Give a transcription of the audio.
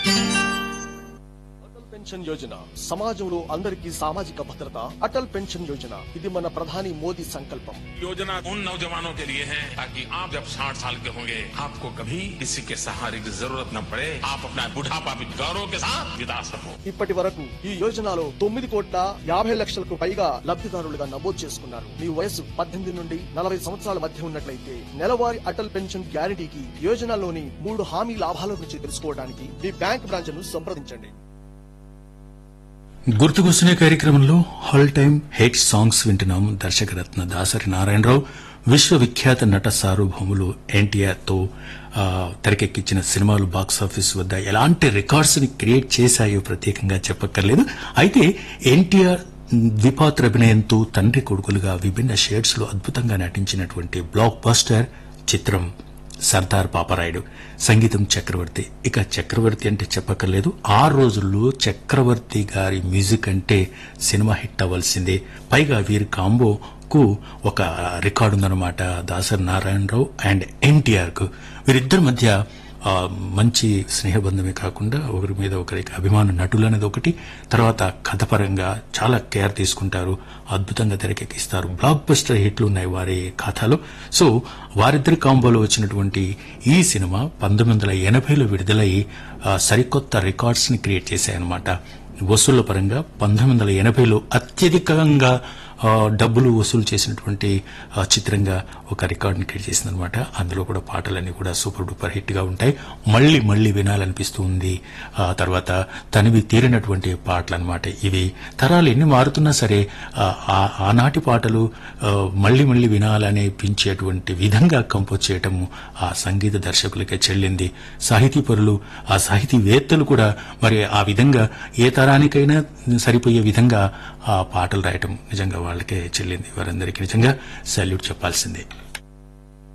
Atal pension Yojana సమాజంలో అందరికీ సామాజిక భద్రత అటల్ పెన్షన్ యోజన ఇది మన ప్రధాని మోదీ సంకల్పం योजना उन नौजवानों के लिए है ताकि आप जब 60 साल के होंगे आपको कभी किसी के सहारे की जरूरत न पड़े आप अपना बुढ़ापा भी गौरव के साथ बिता सको ఇప్పటి వరకు ఈ యోజనలో తొమ్మిది కోట్ల యాభై లక్షలకు పైగా లబ్ధిదారులుగా నమోదు చేసుకున్నారు మీ వయసు పద్దెనిమిది నుండి నలభై సంవత్సరాల మధ్య ఉన్నట్లయితే నెలవారీ అటల్ పెన్షన్ గ్యారంటీకి యోజనలోని మూడు హామీ లాభాల గురించి తెలుసుకోవడానికి మీ బ్యాంక్ బ్రాంచ్ ను సంప్రదించండి గుర్తుకొస్తున్న కార్యక్రమంలో హాల్ టైమ్ హెయిట్ సాంగ్స్ వింటున్నాం దర్శకరత్న దాసరి నారాయణరావు విశ్వవిఖ్యాత నట సార్వభౌములు ఎన్టీఆర్ తో ఆ, తెరకెక్కించిన సినిమాలు బాక్సాఫీస్ వద్ద ఎలాంటి రికార్డ్స్ ని క్రియేట్ చేశాయో ప్రత్యేకంగా చెప్పక్కర్లేదు అయితే ఎన్టీఆర్ ద్విపాత్ర అభినయంతో తండ్రి కొడుకులుగా విభిన్న షేడ్స్ లో అద్భుతంగా నటించినటువంటి బ్లాక్ బస్టర్ చిత్రం సర్దార్ పాపరాయుడు సంగీతం చక్రవర్తి ఇక చక్రవర్తి అంటే చెప్పక్కర్లేదు ఆ రోజుల్లో చక్రవర్తి గారి మ్యూజిక్ అంటే సినిమా హిట్ అవ్వాల్సిందే పైగా వీరి కాంబోకు ఒక రికార్డు ఉందన్నమాట దాసరి నారాయణరావు అండ్ ఎన్టీఆర్ కు వీరిద్దరి మధ్య ఆ, మంచి స్నేహబంధమే కాకుండా ఒకరి మీద ఒకరికి అభిమాన నటులు అనేది ఒకటి తర్వాత కథపరంగా చాలా కేర్ తీసుకుంటారు అద్భుతంగా తెరకెక్కిస్తారు బ్లాక్ బస్టర్ హిట్లు ఉన్నాయి వారి ఖాతాలో సో వారిద్దరి కాంబోలో వచ్చినటువంటి ఈ సినిమా పంతొమ్మిది వందల ఎనభైలో విడుదలై ఆ, సరికొత్త రికార్డ్స్ ని క్రియేట్ చేశాయన్నమాట వసూళ్ల పరంగా పంతొమ్మిది వందల ఎనభైలో అత్యధికంగా ఆ, డబ్బులు వసూలు చేసినటువంటి ఆ, చిత్రంగా ఒక రికార్డుని క్రియేట్ చేసిందనమాట అందులో కూడా పాటలన్నీ కూడా సూపర్ డూపర్ హిట్ గా ఉంటాయి మళ్ళీ మళ్ళీ వినాలనిపిస్తూ ఉంది ఆ తర్వాత తనివి తీరినటువంటి పాటలు అనమాట ఇవి తరాలు ఎన్ని మారుతున్నా సరే ఆ, ఆ- ఆనాటి పాటలు ఆ, మళ్ళీ మళ్ళీ వినాలనిపించేటువంటి విధంగా కంపోజ్ చేయటం ఆ సంగీత దర్శకులకే చెల్లింది సాహితీ పరులు ఆ సాహితీవేత్తలు కూడా మరి ఆ విధంగా ఏ తరానికైనా సరిపోయే విధంగా ఆ పాటలు రాయటం నిజంగా వాళ్ళకే చెల్లింది వారందరికీ నిజంగా సల్యూట్ చెప్పాల్సిందే